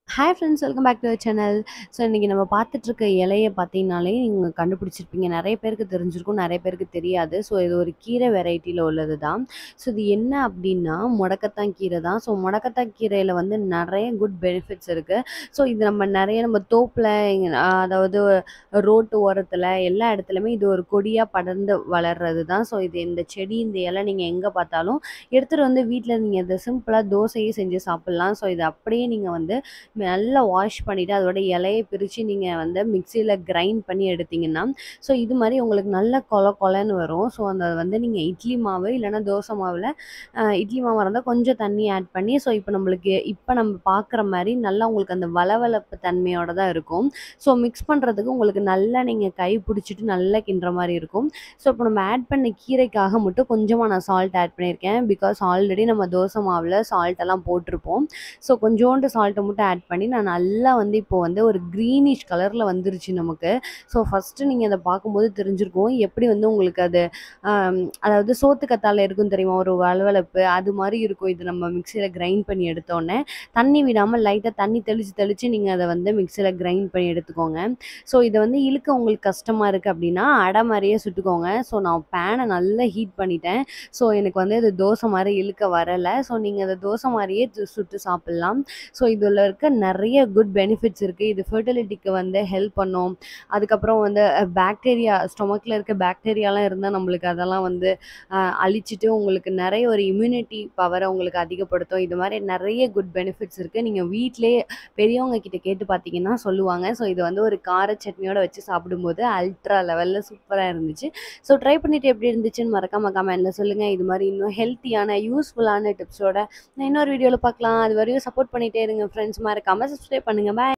hi friends welcome back to our channel so இன்றைக்கி நம்ம பார்த்துட்ருக்க இலைய பார்த்தீங்கனாலே நீங்கள் கண்டுபிடிச்சிருப்பீங்க நிறைய பேருக்கு தெரிஞ்சிருக்கும் நிறைய பேருக்கு தெரியாது ஸோ இது ஒரு கீரை வெரைட்டியில் உள்ளது தான் ஸோ இது என்ன அப்படின்னா முடக்கத்தான் கீரை தான் ஸோ முடக்கத்தான் கீரையில் வந்து நிறைய குட் பெனிஃபிட்ஸ் இருக்குது ஸோ இது நம்ம நிறைய நம்ம தோப்பில் அதாவது ரோட்டு ஓரத்தில் எல்லா இடத்துலையுமே இது ஒரு கொடியாக படர்ந்து வளர்றது தான் ஸோ இது இந்த செடி இந்த இலை நீங்கள் எங்கே பார்த்தாலும் எடுத்துகிட்டு வந்து வீட்டில் நீங்கள் இதை சிம்பிளாக தோசையே செஞ்சு சாப்பிட்லாம் ஸோ இது அப்படியே நீங்கள் வந்து நல்லா வாஷ் பண்ணிவிட்டு அதோட இலையை பிரித்து நீங்கள் வந்து மிக்சியில் கிரைண்ட் பண்ணி எடுத்தீங்கன்னா ஸோ இது மாதிரி உங்களுக்கு நல்ல கொல கொலன்னு வரும் ஸோ அந்த வந்து நீங்கள் இட்லி மாவு இல்லைன்னா தோசை மாவில் இட்லி மாவாக இருந்தால் கொஞ்சம் தண்ணி ஆட் பண்ணி ஸோ இப்போ நம்மளுக்கு இப்போ நம்ம பார்க்குற மாதிரி நல்லா உங்களுக்கு அந்த வளவளப்பு தன்மையோட தான் இருக்கும் ஸோ மிக்ஸ் பண்ணுறதுக்கு உங்களுக்கு நல்லா நீங்கள் கை பிடிச்சிட்டு நல்லா கிண்டுற மாதிரி இருக்கும் ஸோ இப்போ நம்ம ஆட் பண்ண கீரைக்காக மட்டும் கொஞ்சமாக நான் சால்ட் ஆட் பண்ணியிருக்கேன் பிகாஸ் ஆல்ரெடி நம்ம தோசை மாவில் சால்ட் எல்லாம் போட்டிருப்போம் ஸோ கொஞ்சோண்டு சால்ட்டை மட்டும் ஆட் பண்ணி நான் நல்லா வந்து இப்போ வந்து ஒரு க்ரீனிஷ் கலரில் வந்துருச்சு நமக்கு ஸோ ஃபஸ்ட்டு நீங்கள் அதை பார்க்கும்போது தெரிஞ்சிருக்கும் எப்படி வந்து உங்களுக்கு அது ஆம், அதாவது சோத்து கத்தாழை இருக்கும் தெரியுமா ஒரு வளவளப்பு அது மாதிரி இருக்கும் இது நம்ம மிக்சியில் கிரைண்ட் பண்ணி எடுத்தோடனே தண்ணி விடாமல் லைட்டாக தண்ணி தெளித்து தெளித்து நீங்கள் அதை வந்து மிக்சியில் கிரைண்ட் பண்ணி எடுத்துக்கோங்க ஸோ இதை வந்து இழுக்க உங்களுக்கு கஷ்டமாக இருக்குது அப்படின்னா அடை மாதிரியே சுட்டுக்கோங்க ஸோ நான் பேனை நல்லா ஹீட் பண்ணிட்டேன் ஸோ எனக்கு வந்து இது தோசை மாதிரி இழுக்க வரலை ஸோ நீங்கள் அதை தோசை மாதிரியே சு- சுட்டு சாப்பிட்லாம் ஸோ இதில் இருக்க நிறைய குட் பெனிஃபிட்ஸ் இருக்குது இது ஃபர்டிலிட்டிக்கு வந்து ஹெல்ப் பண்ணும் அதுக்கப்புறம் வந்து பாக்டீரியா ஸ்டொமக்கில் இருக்க பாக்டீரியாலாம் இருந்தால் நம்மளுக்கு அதெல்லாம் வந்து அஹ், அழிச்சிட்டு உங்களுக்கு நிறைய ஒரு இம்யூனிட்டி பவரை உங்களுக்கு அதிகப்படுத்தும் இது மாதிரி நிறைய குட் பெனிஃபிட்ஸ் இருக்குது நீங்கள் வீட்டிலே பெரியவங்க கிட்ட கேட்டு பார்த்தீங்கன்னா சொல்லுவாங்க ஸோ இது வந்து ஒரு கார சட்னியோட வச்சு சாப்பிடும்போது அல்ட்ரா லெவலில் சூப்பராக இருந்துச்சு ஸோ ட்ரை பண்ணிட்டு எப்படி இருந்துச்சுன்னு மறக்காம கமெண்ட்ல சொல்லுங்கள் இது மாதிரி இன்னும் ஹெல்த்தியான யூஸ்ஃபுல்லான டிப்ஸோட நான் இன்னொரு வீடியோவில் பார்க்கலாம் அது வரையும் சப்போர்ட் பண்ணிட்டே இருங்க ஃப்ரெண்ட்ஸ் மறக்காமல் சப்ஸ்கிரைப் பண்ணுங்கள் பாய்